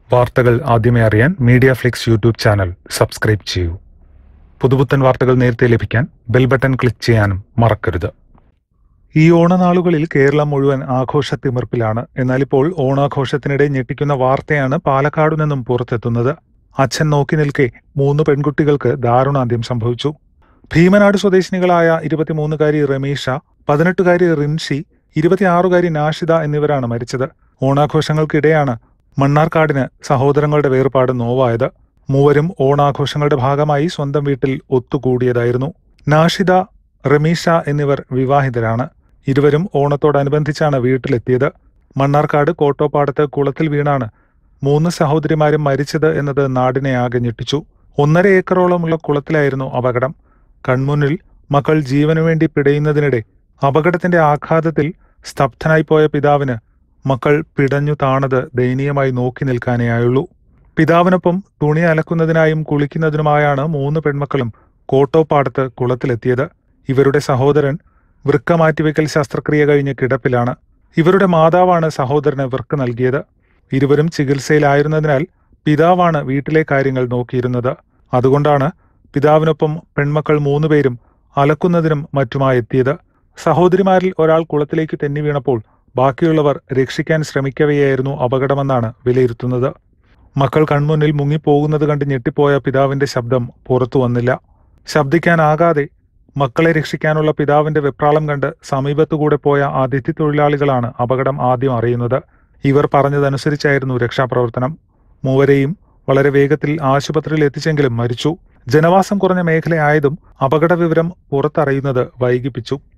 വാർത്തകൾ ആദ്യമേ അറിയാൻ media flix YouTube channel subscribe ചെയ്യൂ പുതുപുത്തൻ വാർത്തകൾ നേരത്തെ ലഭിക്കാൻ ബെൽ ബട്ടൺ ക്ലിക്ക് ചെയ്യാനും മറക്കരുത് ഈ ഓണനാളുകളിൽ കേരളം മുഴുവൻ ആഘോഷത്തിമിർപ്പിലാണ് എന്നാൽ ഇപ്പോൾ ഓണാഘോഷത്തിനിടെ ഞെട്ടിക്കുന്ന വാർത്തയാണ് പാലക്കാടു നിന്നും പുറത്തെത്തുന്നത് അച്ഛൻ നോക്കി നിൽക്കെ മൂന്ന് പെൺകുട്ടികൾക്ക് ദാരുണാന്ത്യം സംഭവിച്ചു ഭീമനാട് സ്വദേശിനികളായ ഇരുപത്തിമൂന്നുകാരി റമീഷ പതിനെട്ടുകാരി റിൻഷി ഇരുപത്തിയാറുകാരി നാഷിദ എന്നിവരാണ് മരിച്ചത് ഓണാഘോഷങ്ങൾക്കിടെയാണ് മണ്ണാർക്കാടിന് സഹോദരങ്ങളുടെ വേർപാട് നോവായത് മൂവരും ഓണാഘോഷങ്ങളുടെ ഭാഗമായി സ്വന്തം വീട്ടിൽ ഒത്തുകൂടിയതായിരുന്നു നാഷിദ റമീഷ എന്നിവർ വിവാഹിതരാണ് ഇരുവരും ഓണത്തോടനുബന്ധിച്ചാണ് വീട്ടിലെത്തിയത് മണ്ണാർക്കാട് കോട്ടോപ്പാടത്ത് കുളത്തിൽ വീണാണ് മൂന്ന് സഹോദരിമാരും മരിച്ചത് എന്നത് നാടിനെ ആകെ ഞെട്ടിച്ചു ഒന്നര ഏക്കറോളമുള്ള കുളത്തിലായിരുന്നു അപകടം കൺമുന്നിൽ മക്കൾ ജീവനു വേണ്ടി പിടയുന്നതിനിടെ അപകടത്തിന്റെ ആഘാതത്തിൽ സ്തബ്ധനായി പോയ പിതാവിന് മക്കൾ പിടഞ്ഞു താണത് ദയനീയമായി നോക്കി നിൽക്കാനേ ആയുള്ളൂ പിതാവിനൊപ്പം തുണി അലക്കുന്നതിനായും കുളിക്കുന്നതിനുമായാണ് മൂന്ന് പെൺമക്കളും കോട്ടോപ്പാടത്ത് കുളത്തിലെത്തിയത് ഇവരുടെ സഹോദരൻ വൃക്ക മാറ്റിവെക്കൽ ശസ്ത്രക്രിയ കഴിഞ്ഞ് കിടപ്പിലാണ് ഇവരുടെ മാതാവാണ് സഹോദരന് വൃക്ക നൽകിയത് ഇരുവരും ചികിത്സയിലായിരുന്നതിനാൽ പിതാവാണ് വീട്ടിലെ കാര്യങ്ങൾ നോക്കിയിരുന്നത് അതുകൊണ്ടാണ് പിതാവിനൊപ്പം പെൺമക്കൾ മൂന്നുപേരും അലക്കുന്നതിനും മറ്റുമായി എത്തിയത് സഹോദരിമാരിൽ ഒരാൾ കുളത്തിലേക്ക് തെന്നി വീണപ്പോൾ ബാക്കിയുള്ളവർ രക്ഷിക്കാൻ ശ്രമിക്കവെയായിരുന്നു അപകടമെന്നാണ് വിലയിരുത്തുന്നത് മക്കൾ കൺമുന്നിൽ മുങ്ങിപ്പോകുന്നത് കണ്ട് ഞെട്ടിപ്പോയ പിതാവിന്റെ ശബ്ദം പുറത്തു വന്നില്ല ശബ്ദിക്കാനാകാതെ മക്കളെ രക്ഷിക്കാനുള്ള പിതാവിന്റെ വെപ്രാളം കണ്ട് സമീപത്തുകൂടെ പോയ അതിഥി തൊഴിലാളികളാണ് അപകടം ആദ്യം അറിയുന്നത് ഇവർ പറഞ്ഞതനുസരിച്ചായിരുന്നു രക്ഷാപ്രവർത്തനം മൂവരെയും വളരെ വേഗത്തിൽ ആശുപത്രിയിൽ എത്തിച്ചെങ്കിലും മരിച്ചു ജനവാസം കുറഞ്ഞ മേഖലയായതും അപകട വിവരം പുറത്തറിയുന്നത് വൈകിപ്പിച്ചു